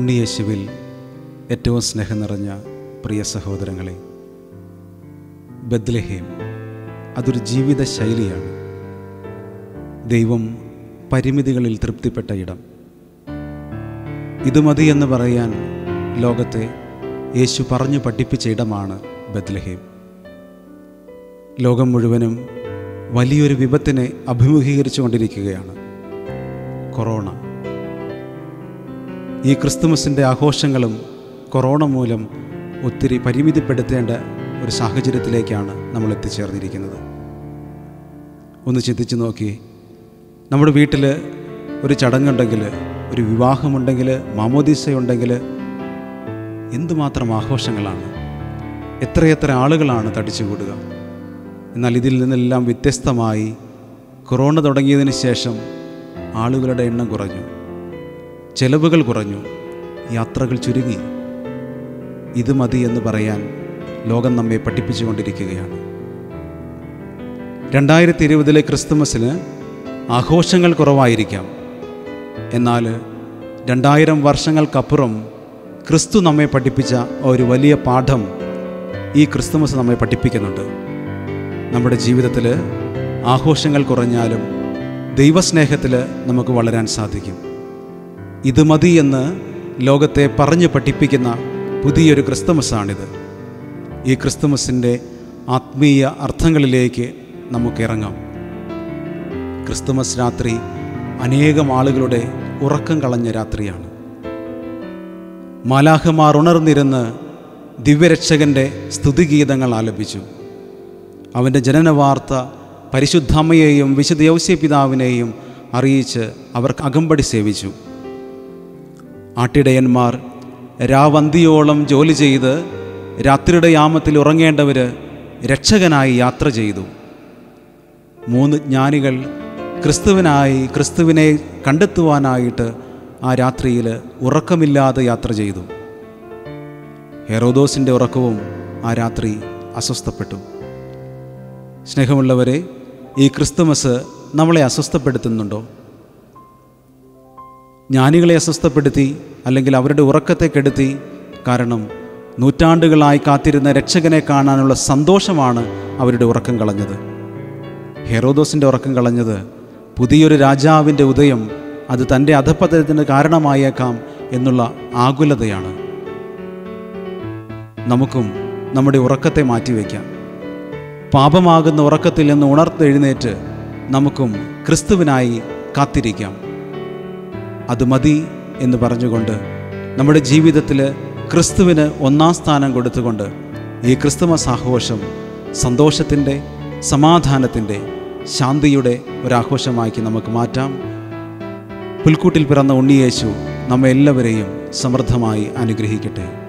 ഉണ്ണിയേശുവിൽ ഏറ്റവും സ്നേഹം നിറഞ്ഞ പ്രിയ സഹോദരങ്ങളെ ബദ്ലഹേം അതൊരു ജീവിത ശൈലിയാണ് ദൈവം പരിമിതികളിൽ തൃപ്തിപ്പെട്ട ഇടം ഇത് മതി എന്ന് പറയാൻ ലോകത്തെ യേശു പറഞ്ഞു പഠിപ്പിച്ച ഇടമാണ് ബദ്ലഹേം ലോകം മുഴുവനും വലിയൊരു വിപത്തിനെ അഭിമുഖീകരിച്ചു കൊണ്ടിരിക്കുകയാണ് കൊറോണ ഈ ക്രിസ്തുമസിൻ്റെ ആഘോഷങ്ങളും കൊറോണ മൂലം ഒത്തിരി പരിമിതിപ്പെടുത്തേണ്ട ഒരു സാഹചര്യത്തിലേക്കാണ് നമ്മൾ എത്തിച്ചേർന്നിരിക്കുന്നത് ഒന്ന് ചിന്തിച്ച് നോക്കി നമ്മുടെ വീട്ടിൽ ഒരു ചടങ്ങുണ്ടെങ്കിൽ ഒരു വിവാഹമുണ്ടെങ്കിൽ മാമോദീസയുണ്ടെങ്കിൽ എന്തുമാത്രം ആഘോഷങ്ങളാണ് എത്രയെത്ര ആളുകളാണ് തടിച്ചുകൂടുക എന്നാൽ ഇതിൽ നിന്നെല്ലാം വ്യത്യസ്തമായി കൊറോണ തുടങ്ങിയതിന് ശേഷം ആളുകളുടെ എണ്ണം കുറഞ്ഞു ചെലവുകൾ കുറഞ്ഞു യാത്രകൾ ചുരുങ്ങി ഇത് മതി എന്ന് പറയാൻ ലോകം നമ്മെ പഠിപ്പിച്ചുകൊണ്ടിരിക്കുകയാണ് രണ്ടായിരത്തി ഇരുപതിലെ ക്രിസ്തുമസിന് ആഘോഷങ്ങൾ കുറവായിരിക്കാം എന്നാൽ രണ്ടായിരം വർഷങ്ങൾക്കപ്പുറം ക്രിസ്തു നമ്മെ പഠിപ്പിച്ച ഒരു വലിയ പാഠം ഈ ക്രിസ്തുമസ് നമ്മെ പഠിപ്പിക്കുന്നുണ്ട് നമ്മുടെ ജീവിതത്തിൽ ആഘോഷങ്ങൾ കുറഞ്ഞാലും ദൈവസ്നേഹത്തിൽ നമുക്ക് വളരാൻ സാധിക്കും ഇത് മതി എന്ന് ലോകത്തെ പറഞ്ഞു പഠിപ്പിക്കുന്ന പുതിയൊരു ക്രിസ്തുമസാണിത് ഈ ക്രിസ്തുമസിൻ്റെ ആത്മീയ അർത്ഥങ്ങളിലേക്ക് നമുക്ക് ഇറങ്ങാം ക്രിസ്തുമസ് രാത്രി അനേകം ആളുകളുടെ ഉറക്കം കളഞ്ഞ രാത്രിയാണ് മാലാഹമാർ ഉണർന്നിരുന്ന് ദിവ്യരക്ഷകൻ്റെ സ്തുതിഗീതങ്ങൾ ആലപിച്ചു അവൻ്റെ ജനനവാർത്ത പരിശുദ്ധമ്മയെയും വിശുദ്ധ യൗസ്യ പിതാവിനെയും അറിയിച്ച് അവർക്ക് അകമ്പടി സേവിച്ചു ആട്ടിടയന്മാർ രാവന്തിയോളം ജോലി ചെയ്ത് രാത്രിയുടെ യാമത്തിൽ ഉറങ്ങേണ്ടവർ രക്ഷകനായി യാത്ര ചെയ്തു മൂന്ന് ജ്ഞാനികൾ ക്രിസ്തുവിനായി ക്രിസ്തുവിനെ കണ്ടെത്തുവാനായിട്ട് ആ രാത്രിയിൽ ഉറക്കമില്ലാതെ യാത്ര ചെയ്തു ഹെറോദോസിൻ്റെ ഉറക്കവും ആ രാത്രി അസ്വസ്ഥപ്പെട്ടു സ്നേഹമുള്ളവരെ ഈ ക്രിസ്തുമസ് നമ്മളെ അസ്വസ്ഥപ്പെടുത്തുന്നുണ്ടോ ജ്ഞാനികളെ അസ്വസ്ഥപ്പെടുത്തി അല്ലെങ്കിൽ അവരുടെ ഉറക്കത്തെ കെടുത്തി കാരണം നൂറ്റാണ്ടുകളായി കാത്തിരുന്ന രക്ഷകനെ കാണാനുള്ള സന്തോഷമാണ് അവരുടെ ഉറക്കം കളഞ്ഞത് ഹെറോദോസിൻ്റെ ഉറക്കം കളഞ്ഞത് പുതിയൊരു രാജാവിൻ്റെ ഉദയം അത് തൻ്റെ അധപതനത്തിന് കാരണമായേക്കാം എന്നുള്ള ആകുലതയാണ് നമുക്കും നമ്മുടെ ഉറക്കത്തെ മാറ്റിവെക്കാം പാപമാകുന്ന ഉറക്കത്തിൽ നിന്ന് ഉണർത്തെഴുന്നേറ്റ് നമുക്കും ക്രിസ്തുവിനായി കാത്തിരിക്കാം അത് മതി എന്ന് പറഞ്ഞുകൊണ്ട് നമ്മുടെ ജീവിതത്തിൽ ക്രിസ്തുവിന് ഒന്നാം സ്ഥാനം കൊടുത്തുകൊണ്ട് ഈ ക്രിസ്തുമസ് ആഘോഷം സന്തോഷത്തിൻ്റെ സമാധാനത്തിൻ്റെ ശാന്തിയുടെ ഒരാഘോഷമാക്കി നമുക്ക് മാറ്റാം പുൽക്കൂട്ടിൽ പിറന്ന ഉണ്ണിയേശു നമ്മെ എല്ലാവരെയും സമൃദ്ധമായി അനുഗ്രഹിക്കട്ടെ